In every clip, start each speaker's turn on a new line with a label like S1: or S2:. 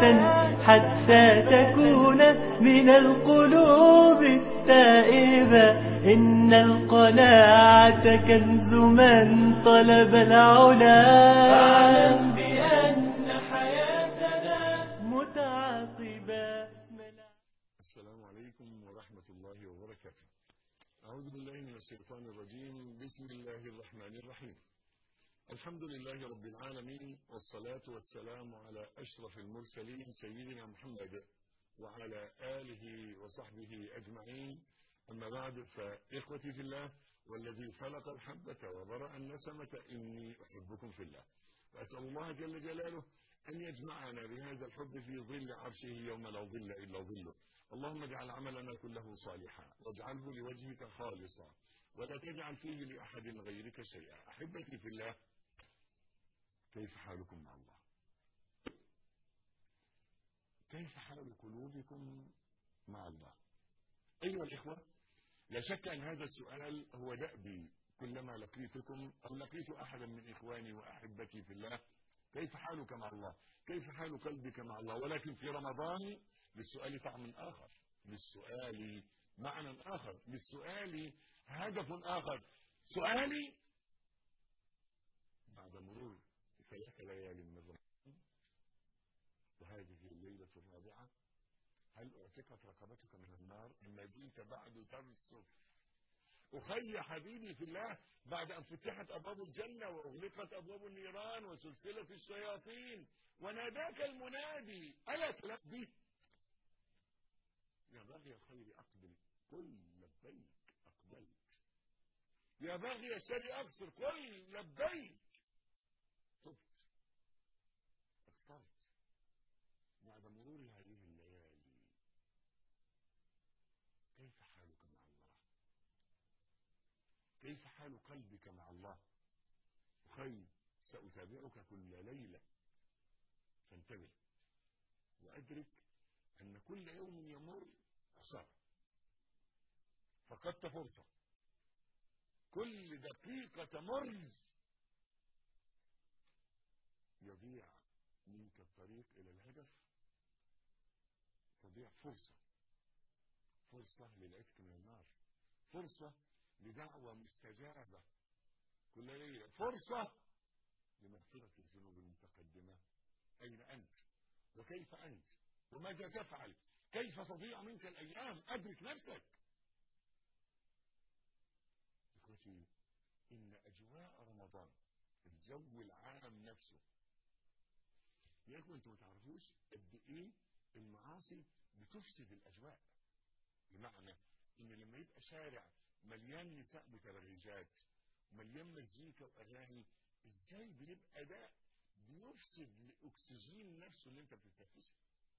S1: حتى تكون من القلوب التائبة إن القناعة كنز من طلب العلا فاعلم بأن حياتنا متعاقبة
S2: السلام عليكم ورحمة الله وبركاته أعوذ بالله من الشيطان الرجيم بسم الله الرحمن الرحيم الحمد لله رب العالمين والصلاة والسلام على أشرف المرسلين سيدنا محمد وعلى آله وصحبه أجمعين أما بعد فإخوتي في الله والذي خلق الحبة وبرأ النسمة إني أحبكم في الله وأسأل الله جل جلاله أن يجمعنا بهذا الحب في ظل عرشه يوم لا ظل إلا ظله اللهم اجعل عملنا كله صالحا واجعله لوجهك خالصا ولا تجعل فيه لأحد غيرك شيئا أحبتي في الله كيف حالكم مع الله كيف حال قلوبكم مع الله أيها الإخوة لا شك أن هذا السؤال هو دأبي كلما لقيتكم أو لقيت أحدا من إخواني وأحبتي في الله كيف حالك مع الله كيف حال قلبك مع الله ولكن في رمضان للسؤال طعم آخر للسؤال معنى آخر للسؤال هدف آخر سؤالي بعد مرور ثلاث ليال من رمضان وهذه الليلة الرابعة هل اعتقت رقبتك من النار أما جئت بعد ترسف أخي حبيبي في الله بعد أن فتحت أبواب الجنة وأغلقت أبواب النيران وسلسلة الشياطين وناداك المنادي ألا تلبي يا باغي الخير أقبل قل لبيك أقبلت يا باغي الشر أقصر قل لبيك تبت أقصرت بعد مرور هذه الليالي كيف حالك مع الله كيف حال قلبك مع الله أخي سأتابعك كل ليلة فانتبه وأدرك أن كل يوم يمر خسارة فقدت فرصة كل دقيقة تمر يضيع منك الطريق إلى الهدف تضيع فرصة فرصة للعتق من النار فرصة لدعوة مستجابة كل ليلة فرصة لمغفرة الذنوب المتقدمة أين أنت وكيف أنت وماذا تفعل كيف تضيع منك الأيام أدرك نفسك إخوتي إن أجواء رمضان الجو العام نفسه يا إخوة أنتوا ما تعرفوش قد إيه المعاصي بتفسد الأجواء بمعنى إن لما يبقى شارع مليان نساء متبرجات مليان مزيكا وأغاني إزاي بيبقى ده بيفسد الأكسجين نفسه اللي أنت بتتنفسه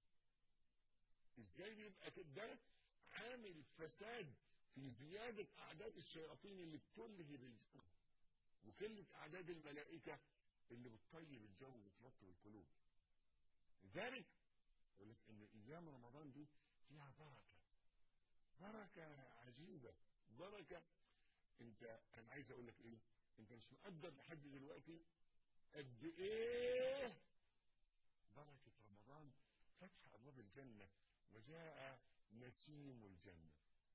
S2: ازاي بيبقى ده عامل فساد في زيادة أعداد الشياطين اللي بتلهب الجو وقلة أعداد الملائكة اللي بتطيب الجو وترطب القلوب لذلك يقول لك إن أيام رمضان دي فيها بركة بركة عجيبة بركة أنت أنا عايز أقول لك إيه أنت مش مقدر لحد دلوقتي قد إيه بركة رمضان فتح أبواب الجنة وجاء نسيم الجنة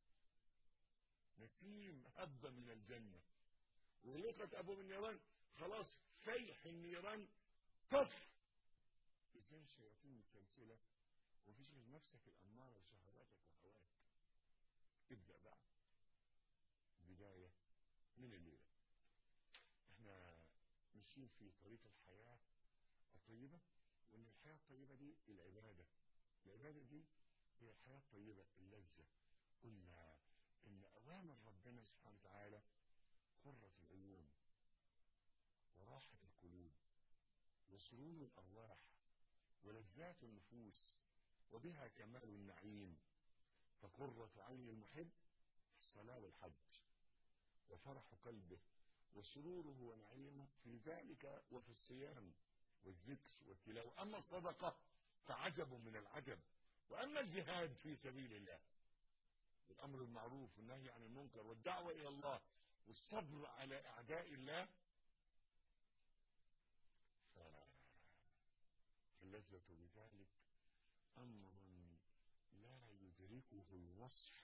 S2: نسيم هب من الجنة وغلقت أبواب النيران خلاص فيح النيران طف ازاي الشياطين متسلسلة ومفيش غير نفسك الأمارة وشهواتك وهواك ابدأ بقى بداية من الليلة احنا ماشيين في طريق الحياة الطيبة وان الحياة الطيبة دي العبادة العبادة دي هي الحياة الطيبة اللذة قلنا إن أوامر ربنا سبحانه وتعالى قرة العيون وراحة القلوب وسرور الأرواح ولذات النفوس وبها كمال النعيم فقرة عين المحب في الصلاة والحج وفرح قلبه وسروره ونعيمه في ذلك وفي الصيام والذكر والتلاوة أما الصدقة فعجب من العجب وأما الجهاد في سبيل الله والأمر بالمعروف والنهي عن المنكر والدعوة إلى الله والصبر على أعداء الله فاللذة بذلك يدركه الوصف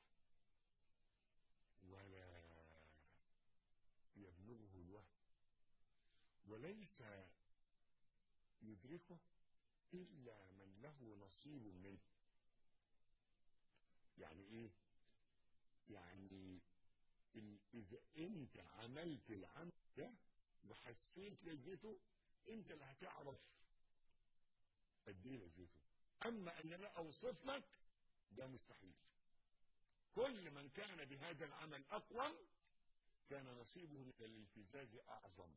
S2: ولا يبلغه الوهم وليس يدركه إلا من له نصيب منه يعني إيه يعني إذا أنت عملت العمل ده وحسيت لذته أنت اللي هتعرف قد إيه لذته أما أن أنا أوصف لك ده مستحيل كل من كان بهذا العمل أقوم كان نصيبه من الالتزاز أعظم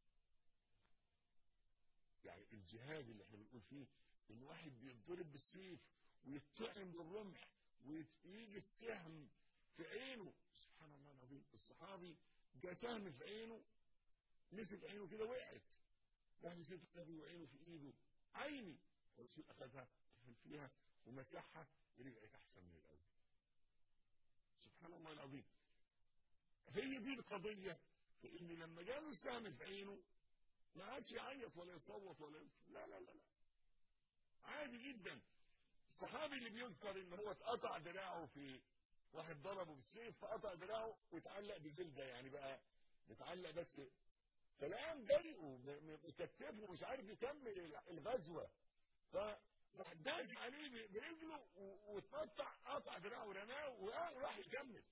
S2: يعني الجهاد اللي احنا بنقول فيه ان واحد بيتضرب بالسيف ويتطعم بالرمح ويجي السهم في عينه سبحان الله العظيم الصحابي جاء سهم في عينه مسك عينه كده وقعت راح مسك النبي وعينه في ايده عيني الرسول اخذها قفل فيها ومسحها ورجعت احسن من الاول سبحان الله العظيم هي دي القضيه في ان لما جاله السهم في عينه ما عادش يعيط ولا يصوت ولا ينفر. لا لا لا لا عادي جدا الصحابي اللي بيذكر ان هو اتقطع دراعه في واحد ضربه بالسيف فقطع دراعه واتعلق بجلده يعني بقى متعلق بس فالان ضايقه مكتفه ومش عارف يكمل الغزوه فراح داس عليه برجله واتقطع قطع دراعه ورماه وراح يكمل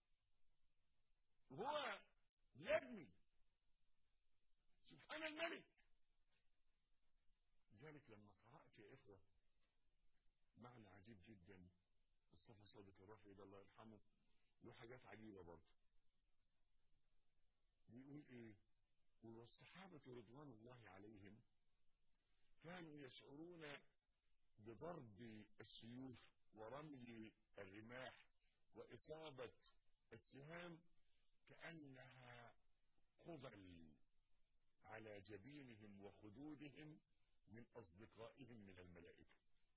S2: وهو يبني سبحان الملك لذلك لما قرأت يا إخوة معنى عجيب جدا مصطفى صادق الرافعي ده الله يرحمه له حاجات عجيبة برضه بيقول إيه والصحابة رضوان الله عليهم كانوا يشعرون بضرب السيوف ورمي الرماح وإصابة السهام كأنها قبل على جبينهم وخدودهم من أصدقائهم من الملائكة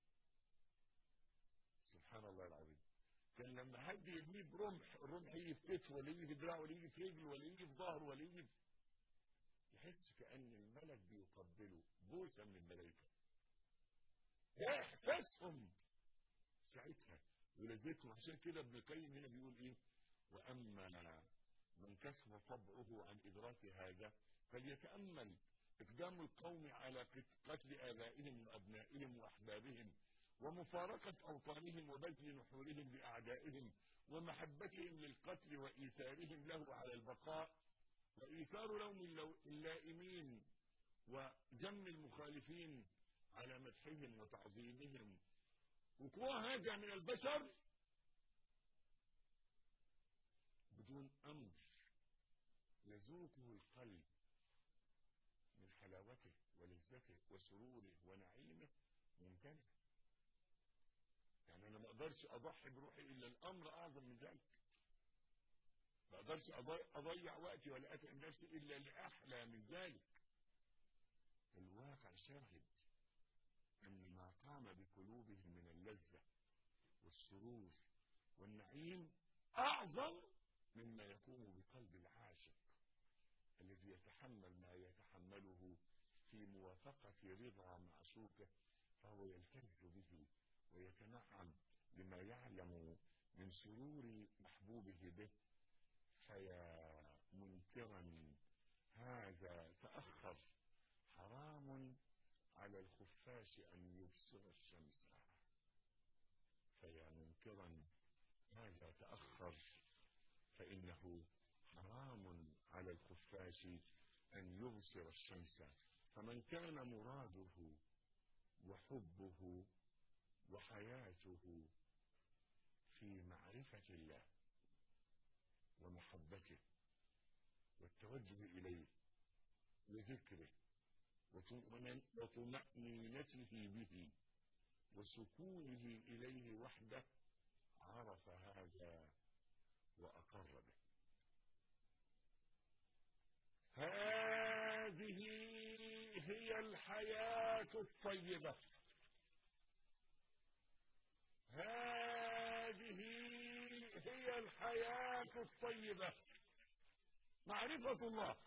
S2: سبحان الله العظيم كان لما حد يرميه برمح الرمح يجي في كتفه ولا يجي في دراعه ولا يجي في رجله ولا يجي في ظهره ولا يجي في يحس كأن الملك بيقبله بوسة من الملائكة ده إحساسهم ساعتها ولذتهم عشان كده ابن القيم هنا بيقول إيه وأما من كسب طبعه عن إدراك هذا فليتأمل إقدام القوم على قتل آبائهم وأبنائهم وأحبابهم ومفارقة أوطانهم وبذل نحورهم لأعدائهم ومحبتهم للقتل وإيثارهم له على البقاء وإيثار لوم اللائمين وذم المخالفين على مدحهم وتعظيمهم وقوع هذا من البشر بدون أمر يذوقه القلب من حلاوته ولذته وسروره ونعيمه ممتنع يعني انا ما اقدرش اضحي بروحي الا الامر اعظم من ذلك ما اقدرش اضيع وقتي ولا اتعب نفسي الا لاحلى من ذلك الواقع شاهد ان ما قام بقلوبهم من اللذه والسرور والنعيم اعظم مما يقوم بقلب العاشق الذي يتحمل ما يتحمله في موافقة رضا معشوقه فهو يلتز به ويتنعم بما يعلم من سرور محبوبه به فيا منكرا هذا تأخر حرام على الخفاش أن يبصر الشمس فيا منكرا هذا تأخر فإنه حرام على الخفاش أن يبصر الشمس فمن كان مراده وحبه وحياته في معرفة الله ومحبته والتوجه إليه وذكره وطمأنينته به وسكونه إليه وحده عرف هذا وأقر به هذه هي الحياة الطيبة هذه هي الحياة الطيبة معرفة الله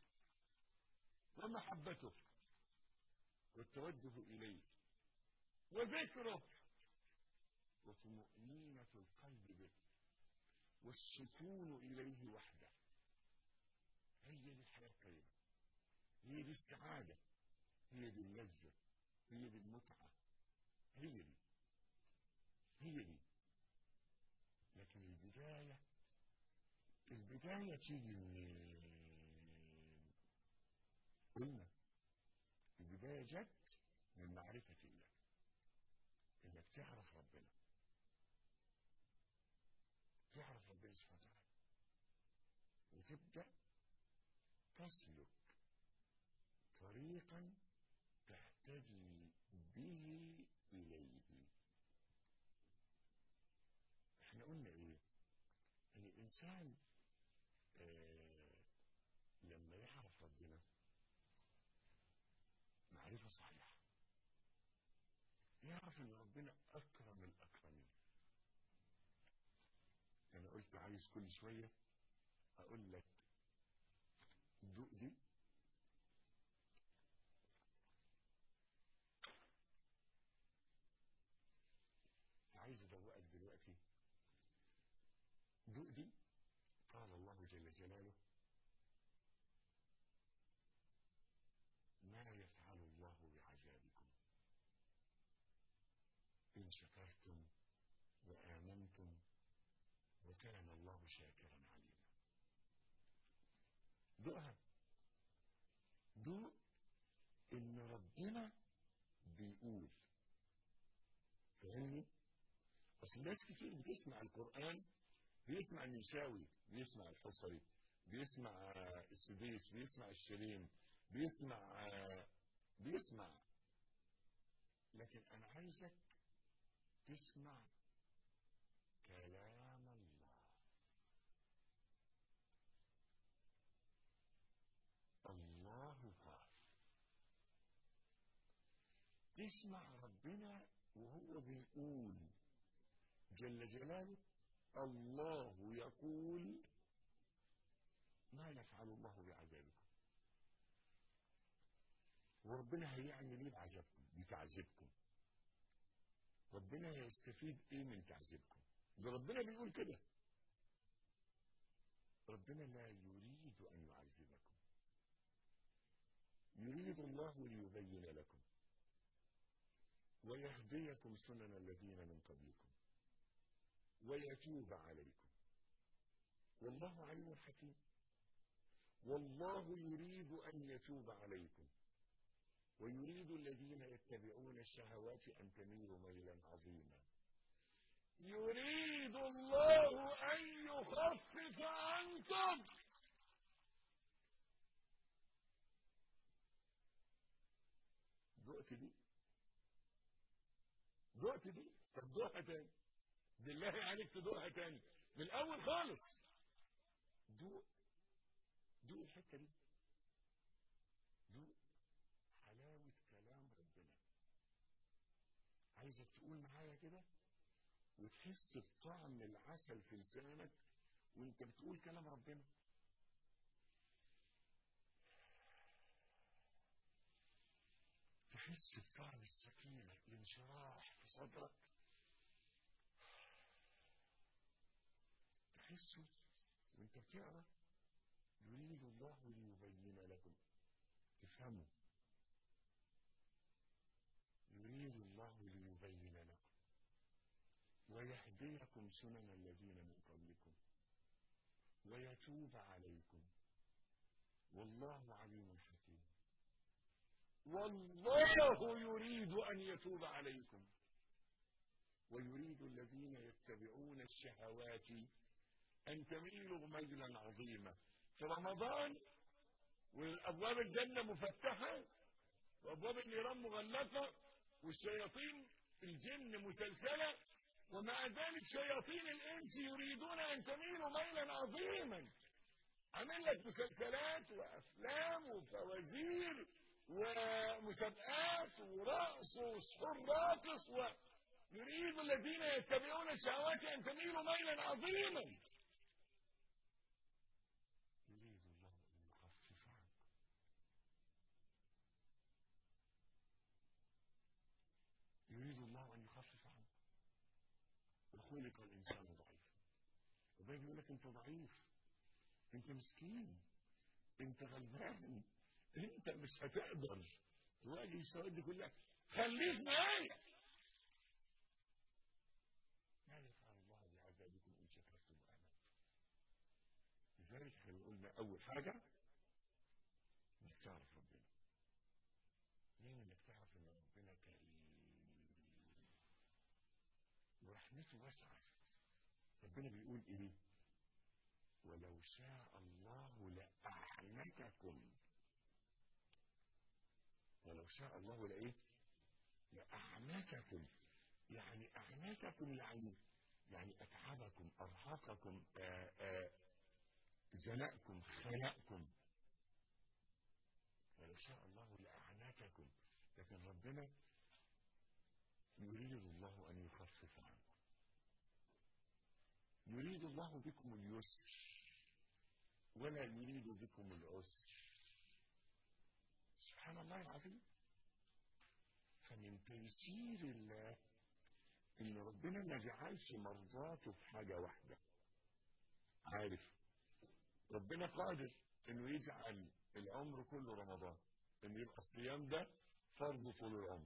S2: ومحبته والتوجه إليه وذكره وطمأنينة القلب به والسكون إليه وحده هي دي الحياة الطيبة هي دي السعادة هي دي اللذة هي دي المتعة هي دي هي دي لكن البداية البداية تيجي منين قلنا البداية جت من معرفة الله انك تعرف ربنا تعرف ربنا سبحانه وتعالى وتبدأ تسلك طريقا تهتدي به إليه احنا قلنا ايه ان الانسان آه لما يعرف ربنا معرفة صحيحة يعرف ان ربنا اكرم الاكرمين انا قلت عايز كل شوية اقول لك دوق دي عايز ادوقك دلوقتي دوق دي قال الله جل جلاله ما يفعل الله بعذابكم إن شكرتم وآمنتم وكان الله شاكرا عليما دوقها دوق إن ربنا بيقول فاهمني؟ أصل ناس كتير بتسمع القرآن بيسمع النشاوي بيسمع الحصري بيسمع السديس بيسمع الشريم بيسمع بيسمع لكن انا عايزك تسمع كلام الله الله قال تسمع ربنا وهو بيقول جل جلاله الله يقول ما يفعل الله بعذابكم وربنا هيعمل ايه بعذابكم بتعذيبكم ربنا هيستفيد ايه من تعذيبكم ده ربنا بيقول كده ربنا لا يريد ان يعذبكم يريد الله ليبين لكم ويهديكم سنن الذين من قبلكم ويتوب عليكم والله عليم حكيم والله يريد ان يتوب عليكم ويريد الذين يتبعون الشهوات أن تميلوا ميلا عظيما يريد الله أن يخفف عنكم دقت دي دقت دي طب دوقها تاني بالله عليك تدوقها تاني من الأول خالص دوق دوق الحتة دي دوق حلاوة كلام ربنا عايزك تقول معايا كده وتحس بطعم العسل في لسانك وانت بتقول كلام ربنا تحس بطعم السكينة الانشراح في صدرك تحسه وانت بتقرا يريد الله ليبين لكم تفهموا يريد الله ليبين لكم ويهديكم سنن الذين من قبلكم ويتوب عليكم والله عليم حكيم والله يريد أن يتوب عليكم ويريد الذين يتبعون الشهوات أن تميلوا ميلا عظيما في رمضان والأبواب الجنة مفتحة وأبواب النيران مغلقة والشياطين الجن مسلسلة ومع ذلك شياطين الإنس يريدون أن تميلوا ميلا عظيما عامل لك مسلسلات وأفلام وفوازير ومسابقات ورقص وسحور راقص ويريد الذين يتبعون الشهوات أن تميلوا ميلا عظيما يريد الله أن يخفف عنكم يريد الله أن يخفف عنكم خلق الإنسان ضعيفا ربنا بيقول لك أنت ضعيف أنت مسكين أنت غلبان أنت مش هتقدر تواجه السواد دي كلها خليك معايا ما يفعل الله بعذابكم إن شكرتم وآمنتم لذلك احنا قلنا أول حاجة إنك تعرف ربنا ليه إنك تعرف إن ربنا كريم ورحمته واسعة ربنا بيقول إيه ولو شاء الله لأعنتكم ولو شاء الله لإيه لأعنتكم يعني أعنتكم يعني يعني أتعبكم أرهقكم آآ آآ زنقكم خنقكم ولو شاء الله لأعنتكم لكن ربنا يريد الله أن يخفف عنكم يريد الله بكم اليسر ولا يريد بكم العسر سبحان الله العظيم فمن تيسير الله ان ربنا ما جعلش مرضاته في حاجه واحده عارف ربنا قادر انه يجعل العمر كله رمضان ان يبقى الصيام ده فرض طول العمر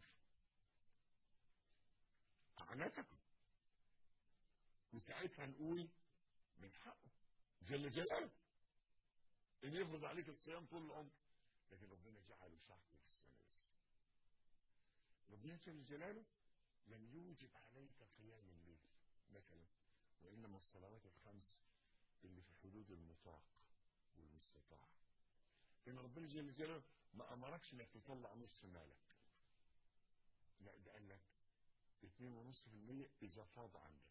S2: اعنتكم وساعتها نقول من حقه جل جلاله ان يفرض عليك الصيام طول العمر لكن ربنا جعله شهر في السنه بس ربنا جل جلاله لم يوجب عليك قيام الليل مثلا وانما الصلوات الخمس اللي في حدود المطاق والمستطاع ان ربنا جل جلاله ما امركش انك تطلع نص مالك لا ده قال لك 2.5% اذا فاض عندك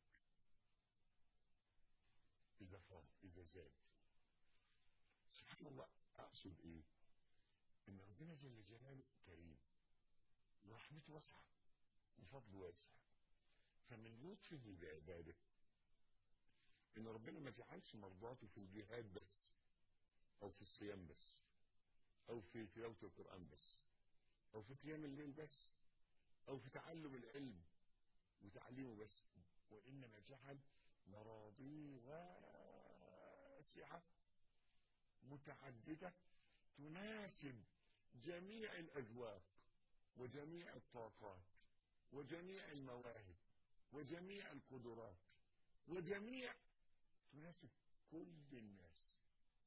S2: اذا فاض اذا زاد سبحان الله اقصد ايه ان ربنا جل جلاله كريم ورحمته واسعه وفضله واسع فمن لطفه بعباده ان ربنا ما جعلش مرضاته في الجهاد بس او في الصيام بس او في تلاوه القران بس او في قيام الليل بس او في تعلم العلم وتعليمه بس وانما جعل مراضي واسعه متعدده تناسب جميع الاذواق وجميع الطاقات وجميع المواهب وجميع القدرات وجميع تناسب كل الناس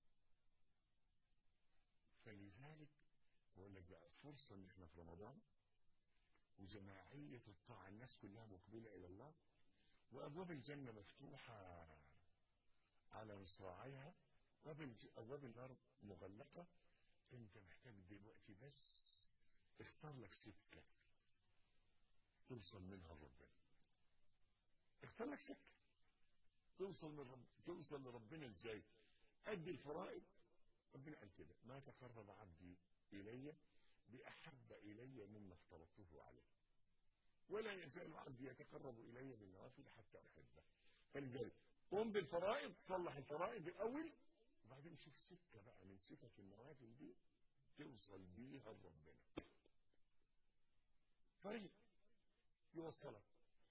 S2: فلذلك بقول لك بقى فرصه ان احنا في رمضان وجماعيه الطاعه الناس كلها مقبله الى الله وابواب الجنه مفتوحه على مصراعيها وابواب النار مغلقه انت محتاج دلوقتي بس اختار لك سكه توصل منها لربنا اختار لك سكه توصل من رب... توصل لربنا ازاي ادي الفرائض ربنا قال كده ما تقرب عبدي الي باحب الي مما افترضته عليه ولا يزال عبدي يتقرب الي بالنوافل حتى احبه فلذلك قم بالفرائض صلح الفرائض الاول وبعدين شوف سكه بقى من سكك النوافل دي توصل بيها لربنا طريق يوصلك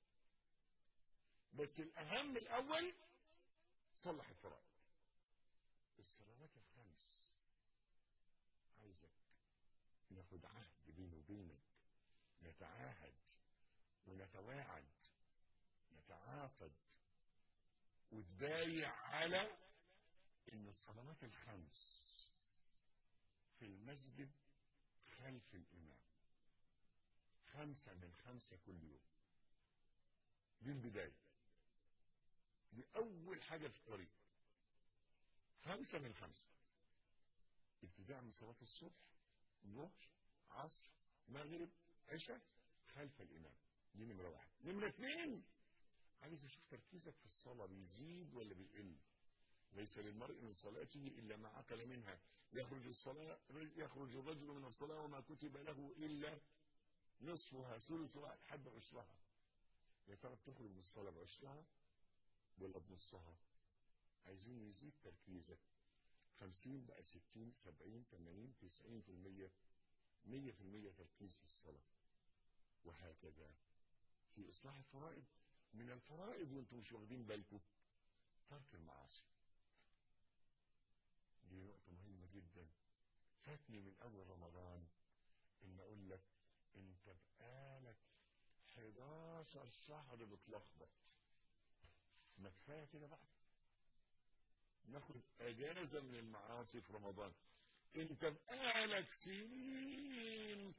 S2: بس الاهم الاول صلح الفرائض الصلوات الخمس عايزك ناخد عهد بيني وبينك نتعاهد ونتواعد نتعاقد وتبايع على ان الصلوات الخمس في المسجد خلف الامام خمسة من خمسة كل يوم دي البداية دي أول حاجة في الطريق خمسة من خمسة ابتداء من صلاة الصبح ظهر عصر مغرب عشاء خلف الإمام دي نمرة واحد نمرة اثنين عايز أشوف تركيزك في الصلاة بيزيد ولا بيقل ليس للمرء من صلاته إلا ما عقل منها يخرج الصلاة يخرج الرجل من الصلاة وما كتب له إلا نصفها ثلثها لحد عشرها يا ترى بتخرج من الصلاة بعشرها ولا بنصها عايزين يزيد تركيزك 50 بقى 60 70 80 90 في المية 100 في المية تركيز في الصلاة وهكذا في إصلاح الفرائض من الفرائض وانتم مش واخدين بالكم ترك المعاصي دي نقطة مهمة جدا فاتني من أول رمضان إن أقول لك أنت بقالك 11 شهر بتلخبط ما كفاية كده بقى ناخد أجازة من المعاصي في رمضان أنت بقالك سنين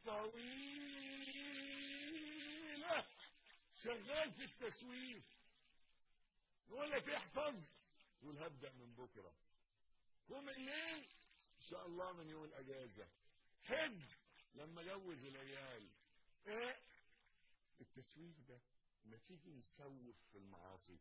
S2: طويلة شغال في التسويف يقول لك احفظ تقول هبدأ من بكرة قوم الليل ان شاء الله من يوم الاجازة حج لما جوز العيال ايه التسويف ده ما تيجي نسوف في المعاصي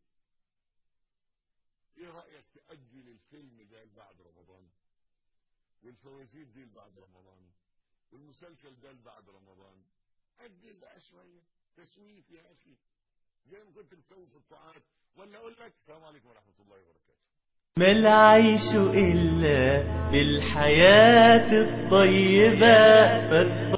S2: ايه رأيك تأجل الفيلم ده بعد رمضان والفوازير دي بعد رمضان والمسلسل ده بعد رمضان أجل بقى شوية تسويف يا أخي زي ما كنت بتسوي في الطاعات ولا أقول لك السلام عليكم ورحمة الله وبركاته
S1: ما العيش إلا بالحياة الطيبة فالط-